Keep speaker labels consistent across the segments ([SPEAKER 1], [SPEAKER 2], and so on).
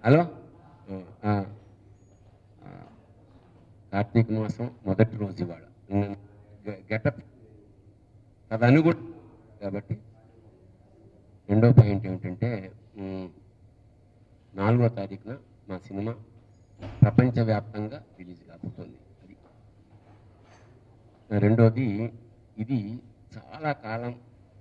[SPEAKER 1] Hello ఆ, ఆ, కార్తీక మాసం మొదటి రోజు ఇవాళ గెటప్ అది అనుగుణ కాబట్టి రెండో పాయింట్ ఏమిటంటే మ్, నాలుగో తారీఖున మా సినిమా ప్రపంచవ్యాప్తంగా రిలీజ్ కాబోతుంది అది రెండోది ఇది చాలా కాలం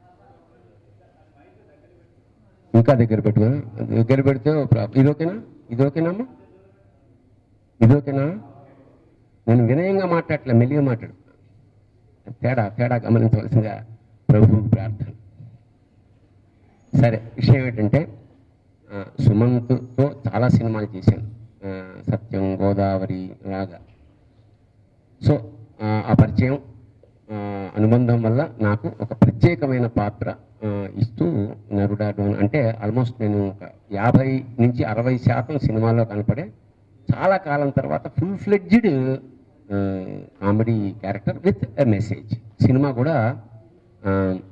[SPEAKER 1] ఇంకా దగ్గర పెట్టుకో దగ్గర పెడితే ఓ ప్రాబ్- ఇది ఓకేనా ఇది ఓకేనా అమ్మా ఇది ఓకేనా నేను వినయంగా మాట్లాడలే మెల్లిగా మాట్లాడు తేడా తేడా గమనించవలసిందిగా ప్రభువుకు ప్రార్థన సరే విషయం ఏంటంటే ఆ, సుమంత్తో చాలా సినిమాలు చేశాను ఆ, సత్యం గోదావరి లాగా సో ఆ, ఆ పరిచయం ఆ, అనుబంధం వల్ల నాకు ఒక ప్రత్యేకమైన పాత్ర ఆ, ఇస్తూ నరుడా డోన్ అంటే ఆల్మోస్ట్ నేను ఒక యాభై నుంచి అరవై శాతం సినిమాలో కనపడే చాలా కాలం తర్వాత full fledged comedy character with a message సినిమా కూడా ఆ,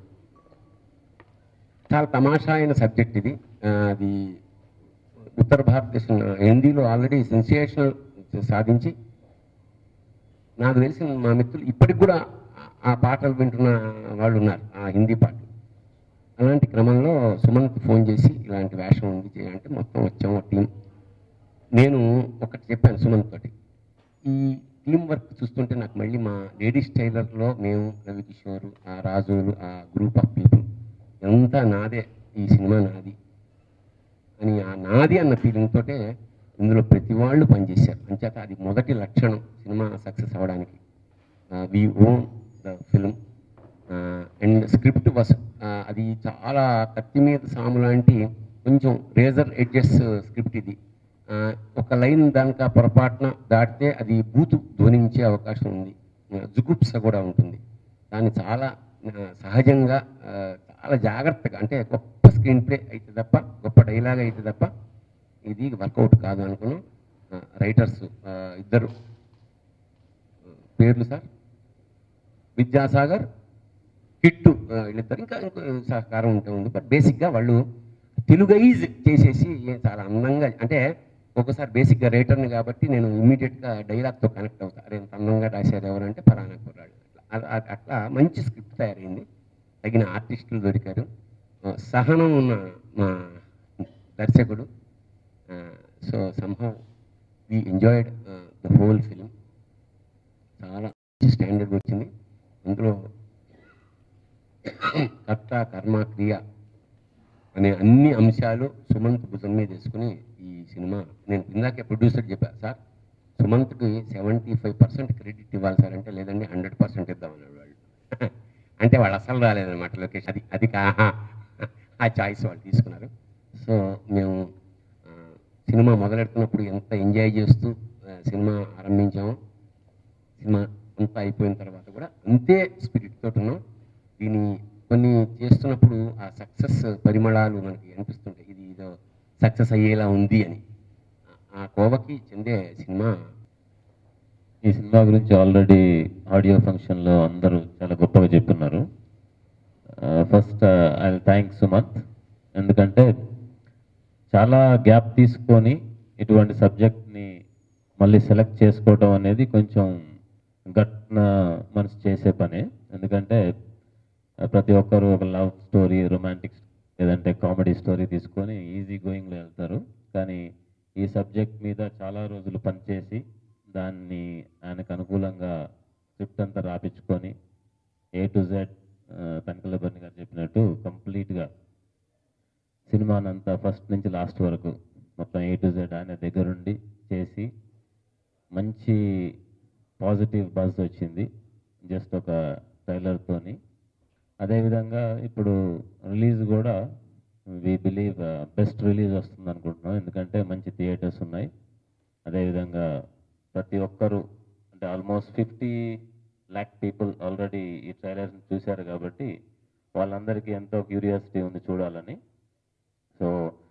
[SPEAKER 1] చాలా తమాషా అయిన సబ్జెక్ట్ ఇది ఆ, అది ఉత్తర భారతదేశం హిందీలో ఆల్రెడీ సెన్సేషనల్ సాధించి నాకు తెలిసిన మా మిత్రులు ఇప్పటికి కూడా ఆ- ఆ పాటలు వింటున్న వాళ్ళు ఉన్నారు ఆ హిందీ పాటలు అలాంటి క్రమంలో సుమన్కి ఫోన్ చేసి ఇలాంటి వేషం ఉంది చేయాలంటే మొత్తం వచ్చాము టీం నేను ఒకటి చెప్పాను సుమన్ తోటి ఈ టీం వర్క్ చూస్తుంటే నాకు మళ్ళీ మా లేడీస్ టైలర్లో మేము రవికిషోర్ ఆ రాజులు ఆ గ్రూప్ ఆఫ్ పీపుల్ అంతా నాదే ఈ సినిమా నాది అని ఆ నాది అన్న ఫీలింగ్ తోటే ఇందులో ప్రతి వాళ్ళు పనిచేశారు అంచేత అది మొదటి లక్షణం సినిమా సక్సెస్ అవ్వడానికి we own the film and script was అది చాలా కత్తి మీద సాము లాంటి కొంచెం రేజర్ ఎడ్జెస్ స్క్రిప్ట్ ఇది ఆ, ఒక లైన్ దానిక పొరపాటున దాటితే అది బూతు ధ్వనించే అవకాశం ఉంది ఆ, జుగుప్స కూడా ఉంటుంది దాన్ని చాలా ఆ, సహజంగా ఆ, చాలా జాగ్రత్తగా అంటే గొప్ప స్క్రీన్ ప్లే అయితే తప్ప గొప్ప డైలాగ్ అయితే తప్ప ఇది వర్కౌట్ కాదు అనుకున్నాం రైటర్స్ ఇద్దరు పేర్లు సార్ విద్యాసాగర్ కిట్టు ఆ, వీళ్ళిద్దరు ఇంకా ఇంకో సహకారం ఉంటే ఉంది బట్ బేసిక్గా వాళ్ళు తెలుగైజ్ చేసేసి చాలా అందంగా అంటే ఒక్కోసారి బేసిక్గా రైటర్ని కాబట్టి నేను ఇమీడియట్గా డైలాగ్తో కనెక్ట్ అవుతా అరే ఇంత అందంగా రాశారు ఎవరంటే ఫలానా కుర్రాడు అట్లా అ- అట్లా మంచి స్క్రిప్ట్ తయారైంది తగిన ఆర్టిస్టులు దొరికారు ఆ, సహనం ఉన్న మా దర్శకుడు so somehow we enjoyed the whole film చాలా మంచి స్టాండర్డ్ వచ్చింది అందులో కర్త కర్మ క్రియ అనే అన్ని అంశాలు సుమంత్ భుజం మీద వేసుకుని ఈ సినిమా నేను ఇందాకే ప్రొడ్యూసర్ చెప్పా సార్ సుమంత్కి సెవెంటీ ఫైవ్ పర్సెంట్ క్రెడిట్ ఇవ్వాలి సార్ అంటే లేదండి హండ్రెడ్ పర్సెంట్ ఇద్దామన్నాడు వాళ్ళు అంటే వాళ్ళు అసలు రాలేదన్నమాట లొకేషన్ అది అది కా ఆ చాయిస్ వాళ్ళు తీసుకున్నారు సో మేము ఆ, సినిమా మొదలెడుతున్నప్పుడు ఎంత ఎంజాయ్ చేస్తూ ఆ, సినిమా ఆరంభించామో సినిమా అంతా అయిపోయిన తర్వాత కూడా అంతే స్పిరిట్ తోటి ఉన్నాం దీన్ని కొన్ని చేస్తున్నప్పుడు ఆ సక్సెస్ పరిమళాలు మనకి అనిపిస్తుంటాయి ఇది ఏదో సక్సెస్ అయ్యేలా ఉంది అని ఆ- ఆ కోవకి చెందే సినిమా
[SPEAKER 2] ఈ సినిమా గురించి ఆల్రెడీ ఆడియో ఫంక్షన్లో అందరూ చాలా గొప్పగా చెప్తున్నారు ఫస్ట్ ఐ థ్యాంక్ సుమంత్ ఎందుకంటే చాలా గ్యాప్ తీసుకొని ఇటువంటి సబ్జెక్ట్ని మళ్ళీ సెలెక్ట్ చేసుకోవడం అనేది కొంచెం గట్న మనసు చేసే పని ఎందుకంటే ఆ, ప్రతి ఒక్కరు ఒక లవ్ స్టోరీ రొమాంటిక్ లేదంటే కామెడీ స్టోరీ తీసుకొని ఈజీ గోయింగ్లో వెళ్తారు కానీ ఈ సబ్జెక్ట్ మీద చాలా రోజులు పనిచేసి దాన్ని ఆయనకు అనుకూలంగా స్క్రిప్ట్ అంతా రాపించుకొని A to Z Tanikella Bharani garu చెప్పినట్టు కంప్లీట్గా సినిమానంతా ఫస్ట్ నుంచి లాస్ట్ వరకు మొత్తం ఏ టు జెడ్ ఆయన దగ్గరుండి చేసి మంచి పాజిటివ్ బజ్ వచ్చింది జస్ట్ ఒక ట్రైలర్తోని అదేవిధంగా ఇప్పుడు రిలీజ్ కూడా వి బిలీవ్ బెస్ట్ రిలీజ్ వస్తుంది అనుకుంటున్నాం ఎందుకంటే మంచి థియేటర్స్ ఉన్నాయి అదేవిధంగా ప్రతి ఒక్కరు అంటే almost fifty lakh people already ఈ ట్రైలర్ని చూశారు కాబట్టి వాళ్ళందరికీ ఎంతో క్యూరియాసిటీ ఉంది చూడాలని సో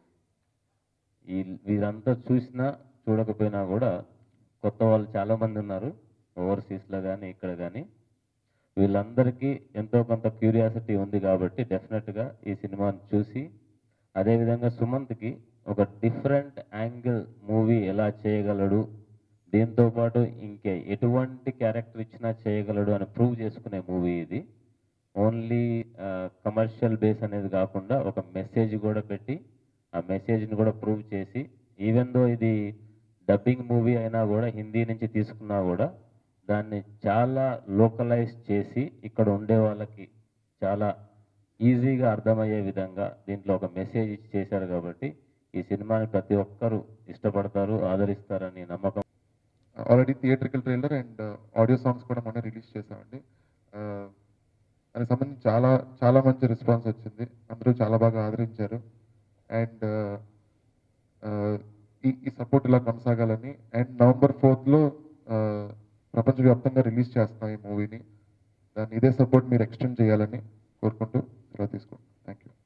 [SPEAKER 2] ఈ వీరంతా చూసినా చూడకపోయినా కూడా కొత్త వాళ్ళు చాలామంది ఉన్నారు ఓవర్సీస్లో కానీ ఇక్కడ కానీ వీళ్ళందరికీ ఎంతో కొంత క్యూరియాసిటీ ఉంది కాబట్టి డెఫినెట్గా ఈ సినిమాని చూసి అదేవిధంగా సుమంత్కి ఒక డిఫరెంట్ యాంగిల్ మూవీ ఎలా చేయగలడు దీంతో పాటు ఇంకే ఎటువంటి క్యారెక్టర్ ఇచ్చినా చేయగలడు అని ప్రూవ్ చేసుకునే మూవీ ఇది ఓన్లీ కమర్షియల్ బేస్ అనేది కాకుండా ఒక మెసేజ్ కూడా పెట్టి ఆ మెసేజ్ని కూడా ప్రూవ్ చేసి ఈవెన్ దో ఇది డబ్బింగ్ మూవీ అయినా కూడా హిందీ నుంచి తీసుకున్నా కూడా దాన్ని చాలా లోకలైజ్ చేసి ఇక్కడ ఉండే వాళ్ళకి చాలా ఈజీగా అర్థమయ్యే విధంగా దీంట్లో ఒక మెసేజ్ ఇచ్చి చేశారు కాబట్టి ఈ సినిమాని ప్రతి ఒక్కరూ ఇష్టపడతారు ఆదరిస్తారని నమ్మకం
[SPEAKER 3] already theatrical trailer and audio songs కూడా మొన్న రిలీజ్ చేసామండి Uh, దానికి సంబంధించి చాలా చాలా మంచి రెస్పాన్స్ వచ్చింది అందరూ చాలా బాగా ఆదరించారు అండ్ ఈ ఈ సపోర్ట్ ఇలా కొనసాగాలని అండ్ నవంబర్ ఫోర్త్లో ప్రపంచవ్యాప్తంగా రిలీజ్ చేస్తున్నాం ఈ మూవీని దాన్ని ఇదే సపోర్ట్ మీరు ఎక్స్టెండ్ చేయాలని కోరుకుంటూ సెలవు తీసుకుంటాం థ్యాంక్ యూ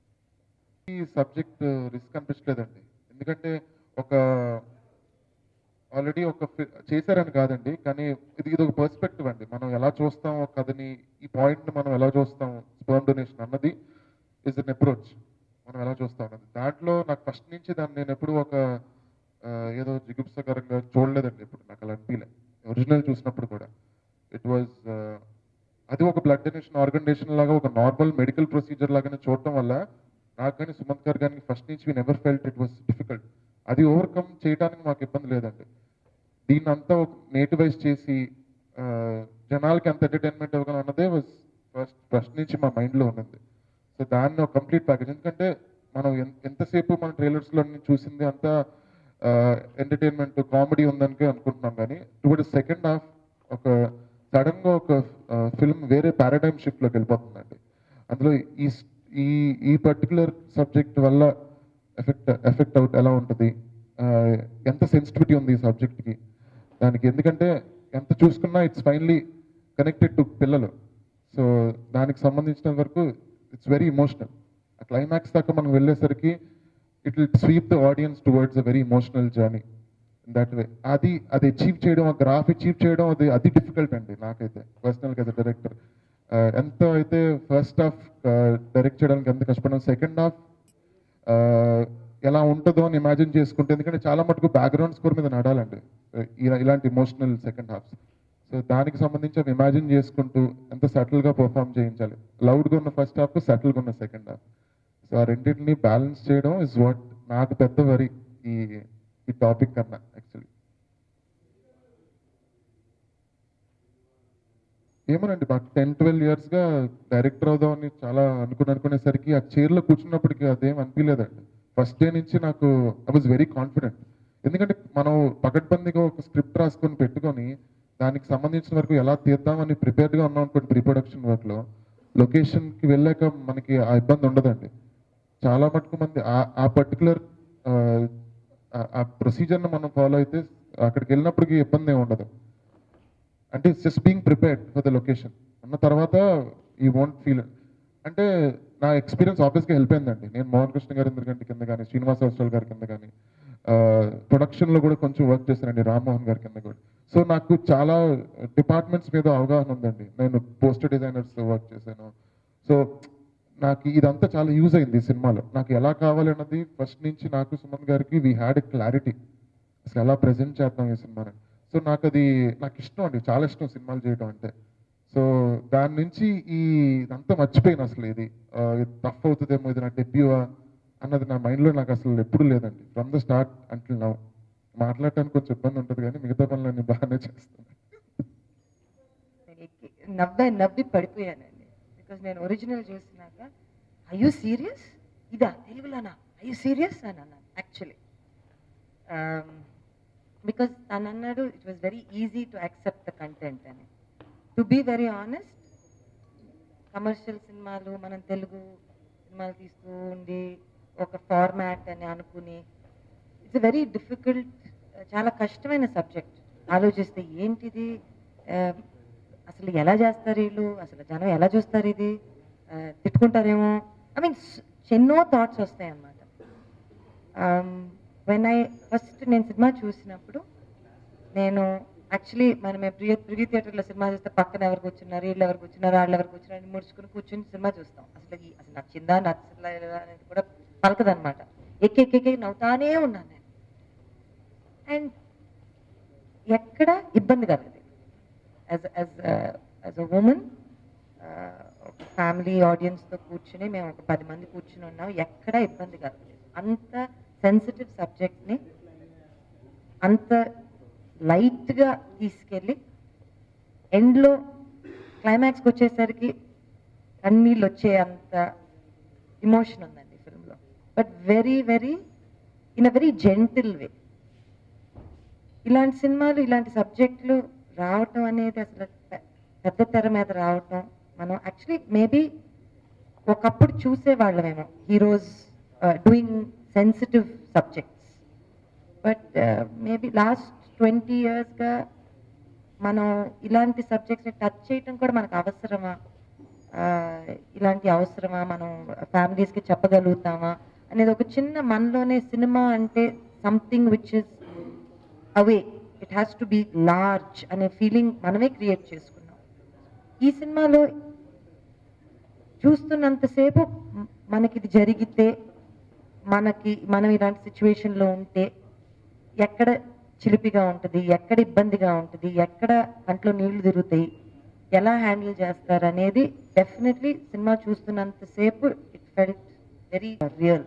[SPEAKER 3] ఈ సబ్జెక్ట్ రిస్క్ అనిపించలేదండి ఎందుకంటే ఒక ఆల్రెడీ ఒక ఫి- చేశారని కాదండి కానీ ఇది ఇది ఒక పర్స్పెక్టివ్ అండి మనం ఎలా చూస్తాం ఒక కథని ఈ పాయింట్ మనం ఎలా చూస్తాం స్పర్మ్ డొనేషన్ అన్నది ఇస్ అన్ అప్రోచ్ మనం ఎలా చూస్తాం అన్నది దాంట్లో నాకు ఫస్ట్ నుంచి దాన్ని నేను ఎప్పుడు ఒక ఆ, ఏదో జిగుప్సకరంగా చూడలేదండి ఇప్పుడు నాకు అలా అనిపించలే ఒరిజినల్ చూసినప్పుడు కూడా ఇట్ వాజ్ అది ఒక బ్లడ్ డొనేషన్ ఆర్గనైజేషన్ లాగా ఒక నార్మల్ మెడికల్ ప్రొసీజర్ లాగానే చూడటం వల్ల నాకు కానీ సుమంత్ గారు కానీ ఫస్ట్ నుంచి we never felt it was difficult అది ఓవర్కమ్ చేయడానికి మాకు ఇబ్బంది లేదండి దీన్ని అంతా ఒక నేటివైజ్ చేసి ఆ, జనాలకి ఎంత ఎంటర్టైన్మెంట్ ఇవ్వగలం అన్నదే వాజ్ ఫస్ట్ ఫస్ట్ నుంచి మా మైండ్లో ఉన్నది సో దాన్ని ఒక కంప్లీట్ ప్యాకేజ్ ఎందుకంటే మనం ఎన్- ఎంతసేపు మన ట్రైలర్స్లో చూసింది అంతా ఎంటర్టైన్మెంట్ కామెడీ ఉందనికే అనుకుంటున్నాం కానీ టువర్డ్ సెకండ్ హాఫ్ ఒక సడన్ గా ఒక ఫిల్మ్ వేరే పారాడైమ్ షిఫ్ట్ లోకి వెళ్ళిపోతుందండి అందులో ఈ స్- ఈ ఈ పర్టికులర్ సబ్జెక్ట్ వల్ల ఎఫెక్ట్ ఎఫెక్ట్ అవుట్ ఎలా ఉంటుంది ఆ, ఎంత సెన్సిటివిటీ ఉంది ఈ subject కి దానికి ఎందుకంటే ఎంత చూసుకున్నా ఇట్స్ ఫైనలీ కనెక్టెడ్ టు పిల్లలు సో దానికి సంబంధించిన వరకు ఇట్స్ వెరీ ఇమోషనల్ ఆ క్లైమాక్స్ దాకా మనం వెళ్ళేసరికి it will sweep the audience towards a very emotional journey that way అది అది అచీవ్ చేయడం ఆ గ్రాఫ్ అచీవ్ చేయడం అది అది డిఫికల్ట్ అండి నాకైతే పర్సనల్గా యాజ్ అ డైరెక్టర్ ఎంత అయితే ఫస్ట్ హాఫ్ డైరెక్ట్ చేయడానికి ఎంత కష్టపడినా సెకండ్ హాఫ్ ఎలా ఉంటుందో అని ఇమాజిన్ చేసుకుంటే ఎందుకంటే చాలా మటుకు బ్యాక్గ్రౌండ్ స్కోర్ మీద నడాలండి Uh, ఇలా- ఇలాంటి ఇమోషనల్ సెకండ్ హాఫ్స్ సో దానికి సంబంధించి అవి ఇమాజిన్ చేసుకుంటూ ఎంత subtle గా పర్ఫామ్ చేయించాలి లౌడ్గా ఉన్న ఫస్ట్ హాఫ్ సటిల్గా ఉన్న సెకండ్ హాఫ్ సో ఆ రెండింటిని బ్యాలెన్స్ చేయడం ఇస్ వాట్ నాకు పెద్ద వరి ఈ ఈ టాపిక్ కన్నా యాక్చువల్లీ ఏమోనండి మాకు టెన్ ట్వెల్వ్ ఇయర్స్గా డైరెక్టర్ అవుదామని చాలా అనుకుని అనుకునేసరికి ఆ చైర్లో కూర్చున్నప్పటికీ అదేం అనిపించలేదండి ఫస్ట్ డే నుంచి నాకు ఐ వాజ్ వెరీ కాన్ఫిడెంట్ ఎందుకంటే మనం పకడ్బందీగా ఒక స్క్రిప్ట్ రాసుకొని పెట్టుకొని దానికి సంబంధించిన వరకు ఎలా తీద్దామని ప్రిపేర్డ్గా ఉన్నాం అనుకోండి ప్రీ ప్రొడక్షన్ వర్క్లో లొకేషన్కి వెళ్ళాక మనకి ఆ ఇబ్బంది ఉండదండి చాలా మటుకు మంది ఆ- ఆ పర్టికులర్ ఆ ప్రొసీజర్ని మనం ఫాలో అయితే అక్కడికి వెళ్ళినప్పటికీ ఇబ్బంది ఏమి ఉండదు అంటే it's just being prepared for the location అన్న తర్వాత యూ వాంట్ ఫీల్ అంటే నా ఎక్స్పీరియన్స్ ఆఫీస్కి హెల్ప్ అయిందండి నేను మోహన్ కృష్ణ గారి ఎందుకంటే కింద కానీ శ్రీనివాస అవసరాల్ గారి కింద కానీ ప్రొడక్షన్లో కూడా కొంచెం వర్క్ చేశానండి రామ్మోహన్ గారి కింద కూడా సో నాకు చాలా డిపార్ట్మెంట్స్ మీద అవగాహన ఉందండి నేను పోస్టర్ డిజైనర్స్ వర్క్ చేశాను సో నాకు ఇదంతా చాలా యూజ్ అయింది ఈ సినిమాలో నాకు ఎలా కావాలి అన్నది ఫస్ట్ నుంచి నాకు సుమన్ గారికి వీ హ్యాడ్ ఎ క్లారిటీ అసలు ఎలా ప్రజెంట్ చేద్దాం ఈ సినిమాని సో నాకు అది నాకు ఇష్టం అండి చాలా ఇష్టం సినిమాలు చేయడం అంటే సో దాని నుంచి ఈ ఇదంతా మర్చిపోయాను అసలు ఇది టఫ్ అవుతుందేమో ఇది నా డెబ్యూ అన్నది నా మైండ్లో నాకు అసలు ఎప్పుడు లేదండి from the start until now మాట్లాడటానికి కొంచెం ఇబ్బంది ఉంటుంది కానీ మిగతా పనులన్నీ బాగానే చేస్తాను
[SPEAKER 4] నేను ఎక్కి నవ్వే నవ్వి పడిపోయానండి బికాజ్ నేను ఒరిజినల్ చూసినాక ఐ యూ సీరియస్ ఇదా తెలుగులోనా ఐ యూ సీరియస్ అని అన్నాను యాక్చువల్లీ బికాజ్ తను అన్నాడు it was very easy to accept the content అని to be very honest commercial సినిమాలు మనం తెలుగు సినిమాలు తీస్తూ ఉండి ఒక ఫార్మాట్ అని అనుకుని ఇట్స్ వెరీ డిఫికల్ట్ చాలా కష్టమైన సబ్జెక్ట్ ఆలోచిస్తే ఏంటిది ఆ, అసలు ఎలా చేస్తారు వీళ్ళు అసలు జనం ఎలా చూస్తారు ఇది ఆ, తిట్టుకుంటారేమో ఐ మీన్ ఎన్నో థాట్స్ వస్తాయి అన్నమాట వెన్ ఐ ఫస్ట్ నేను సినిమా చూసినప్పుడు నేను యాక్చువల్లీ మనం ప్రియ ప్రివ్యూ థియేటర్లో సినిమా చూస్తే పక్కన ఎవరు కూర్చున్నారు వీళ్ళు ఎవరు కూర్చున్నారు వాళ్ళు ఎవరు కూర్చున్నారు అని ముడుచుకుని కూర్చుని సినిమా చూస్తాం అసలు ఈ అసలు నచ్చిందా నచ్చలేదా అనేది కూడా పలకదనమాట ఎక్కెక్కెక్కి నవ్వుతానే ఉన్నాను నేను అండ్ ఎక్కడ ఇబ్బంది కలగదు as as as a women ఒక ఫ్యామిలీ ఆడియన్స్తో కూర్చుని మేము ఒక పది మంది కూర్చుని ఉన్నాం ఎక్కడ ఇబ్బంది కలగలేదు అంత సెన్సిటివ్ సబ్జెక్ట్ని అంత లైట్గా తీసుకెళ్ళి ఎండ్లో క్లైమాక్స్కి వచ్చేసరికి కన్నీళ్ళు వచ్చే అంత ఇమోషన్ ఉందండి ఫిల్మ్లో but very very in a very gentle way ఇలాంటి సినిమాలు ఇలాంటి సబ్జెక్టులు రావటం అనేది అసలు పె- పెద్ద తెర మీద రావటం మనం యాక్చువల్లీ మేబీ ఒకప్పుడు చూసేవాళ్ళమేమో heroes doing sensitive subjects but maybe last twenty ఇయర్స్గా మనం ఇలాంటి సబ్జెక్ట్స్ని టచ్ చేయటం కూడా మనకు అవసరమా ఆ, ఇలాంటి అవసరమా మనం ఫ్యామిలీస్కి చెప్పగలుగుతామా అనేది ఒక చిన్న మనలోనే సినిమా అంటే something which is away it has to be large అనే ఫీలింగ్ మనమే క్రియేట్ చేసుకున్నాం ఈ సినిమాలో చూస్తున్నంతసేపు మ్- మనకి ఇది జరిగితే మనకి మనం ఇలాంటి సిచ్యువేషన్లో ఉంటే ఎక్కడ చిలిపిగా ఉంటుంది ఎక్కడ ఇబ్బందిగా ఉంటుంది ఎక్కడ కంట్లో నీళ్లు తిరుగుతాయి ఎలా హ్యాండిల్ చేస్తారు అనేది డెఫినెట్లీ సినిమా చూస్తున్నంతసేపు ఇట్ ఫెల్ట్ వెరీ రియల్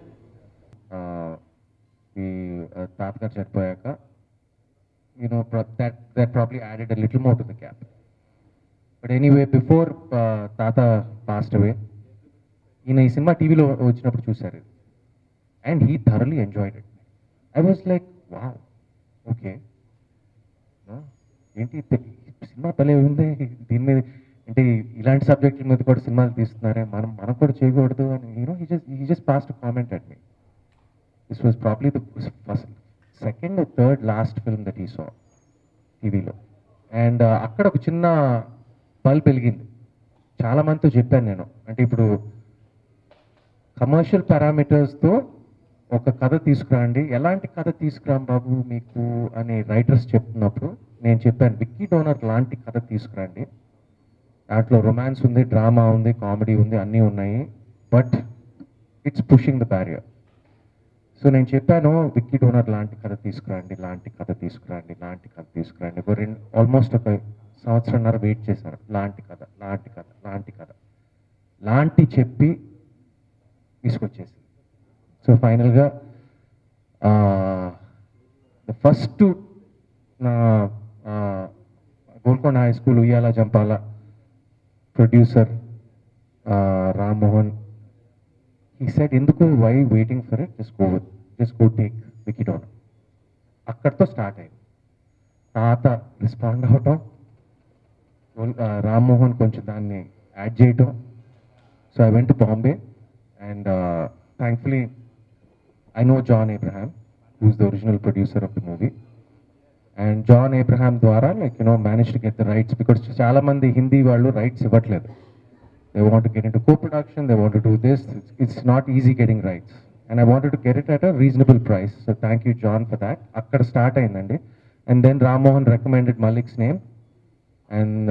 [SPEAKER 5] ఈ తాతగారు చనిపోయాక you know that that probably added a little more to the cap but anyway before తాత పాస్ట్ అవే ఈయన ఈ సినిమా టీవీలో వచ్చినప్పుడు చూశారు and he thoroughly enjoyed it I was like wow okay ఏంటి తె- సినిమా భలే ఉంది దీని మీద అంటే ఇలాంటి సబ్జెక్టుల మీద కూడా సినిమాలు తీస్తున్నారే మనం మనం కూడా చేయకూడదు అని you know he just he just passed comment at me this was probably the first second third last film that ఈ సా టీవీలో అండ్ అక్కడ ఒక చిన్న బల్బ్ వెలిగింది చాలా మందితో చెప్పాను నేను అంటే ఇప్పుడు కమర్షియల్ పారామీటర్స్తో ఒక కథ తీసుకురండి ఎలాంటి కథ తీసుకురాం బాబు మీకు అని రైటర్స్ చెప్తున్నప్పుడు నేను చెప్పాను విక్కీ డోనర్ లాంటి కథ తీసుకురండి దాంట్లో రొమాన్స్ ఉంది డ్రామా ఉంది కామెడీ ఉంది అన్నీ ఉన్నాయి but it's pushing the barrier so నేను చెప్పాను విక్కీ డోనర్ లాంటి కథ తీసుకురండి లాంటి కథ తీసుకురండి లాంటి కథ తీసుకురండి ఒక రెండు ఆల్మోస్ట్ ఒక సంవత్సరంన్నర వెయిట్ చేశాను లాంటి కథ లాంటి కథ లాంటి కథ లాంటి చెప్పి తీసుకొచ్చేసింది సో ఫైనల్గా ద ఫస్ట్ నా ఆ, గోల్కొండ హై స్కూల్ ఉయ్యాల జంపాల ప్రొడ్యూసర్ రామ్మోహన్ ఈ సెట్ ఎందుకు why waiting for it just go just go take wicket on అక్కడితో స్టార్ట్ అయింది తాత రెస్పాండ్ అవటం గోల్- ఆ, రామ్మోహన్ కొంచెం దాన్ని యాడ్ చేయటం so I went Bombay and thankfully I know John Abraham who's the original producer of the movie and John Abraham ద్వారా like you know manage to get the rights because చాలా మంది హిందీ వాళ్ళు రైట్స్ ఇవ్వట్లేదు they want get into co production they want do this it's not easy getting rights and I wanted to get it at a reasonable price so thank you John for that అక్కడ start అయిందండి and then Rammohan recommended Malik's name and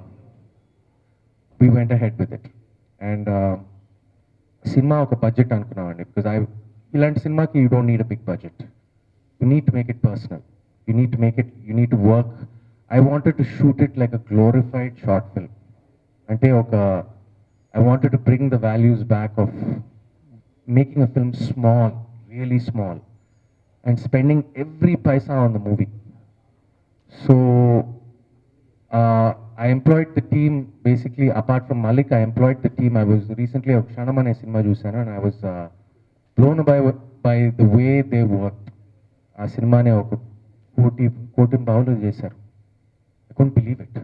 [SPEAKER 5] we went ahead with it and సినిమా ఒక budget అనుకున్నామండి because I ఇలాంటి సినిమాకి you don't need a big budget you need to make it personal you need to make it you need to work I wanted to shoot it like a glorified short film అంటే ఒక I wanted to bring the values back of making a film small really small and spending every paisa on the movie so uh, I employed the team basically apart from Malik, I employed the team. I was recently a Kshanam అనే సినిమా చూశాను and I was uh, blown by by the way they worked. ఆ సినిమాని ఒక కోటి కోటి బావులు చేశారు I can't believe it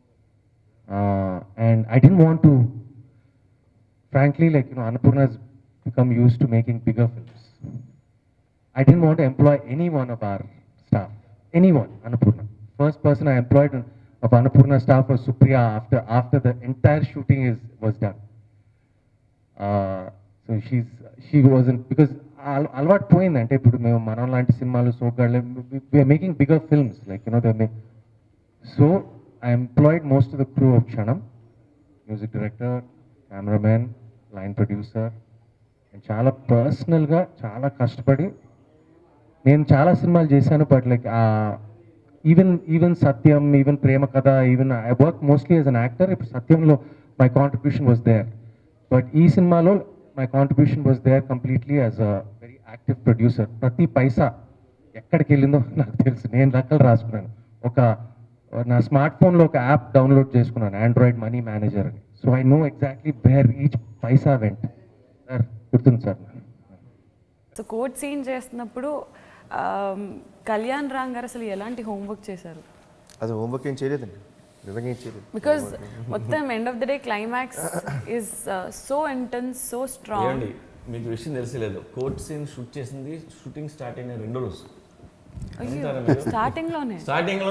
[SPEAKER 5] and I didn't want to frankly like you know Annapurna has become used to making bigger films. I didn't want to employ any one of our staff, anyone, Annapurna. First person I employed of Annapurna staff was Supriya after after the entire shooting is was done. Uh, so she's she wasn't because అల- అలవాటు పోయిందంటే ఇప్పుడు మేము మనం లాంటి సినిమాలు సోగాళ్ళు we are making bigger films like you know they make so I employed most of the crew of Kshanam music director cameraman line producer నేను చాలా పర్సనల్గా చాలా కష్టపడి నేను చాలా సినిమాలు చేశాను but like even even Satyam even Prema Katha even I work mostly as an actor ఇప్పుడు సత్యంలో my contribution was there but ఈ సినిమాలో my contribution was there completely as a very active producer ప్రతి పైసా ఎక్కడికి వెళ్ళిందో నాకు తెలుసు నేను లెక్కలు రాసుకున్నాను ఒక నా స్మార్ట్ ఫోన్లో ఒక యాప్ డౌన్లోడ్ చేసుకున్నాను ఆండ్రాయిడ్ మనీ మేనేజర్ అని so I know exactly where each paisa went sir గుర్తుంది సార్
[SPEAKER 6] సో కోర్ట్ సీన్ చేస్తున్నప్పుడు ఆమ్, కళ్యాణ్ రామ్ గారు అసలు ఎలాంటి హోంవర్క్ చేశారు
[SPEAKER 7] అది హోంవర్క్ ఏం చేయలేదండి నిజంగా ఏం చేయలేదు
[SPEAKER 6] బికాస్ మొత్తం end of the day climax is so intense so strong
[SPEAKER 8] ఏమండి మీకు విషయం తెలిసలేదు కోర్ట్ సీన్ షూట్ చేసింది షూటింగ్ స్టార్ట్ అయిన రెండో రోజు
[SPEAKER 6] స్టార్టింగ్ లోనే
[SPEAKER 8] స్టార్టింగ్ లో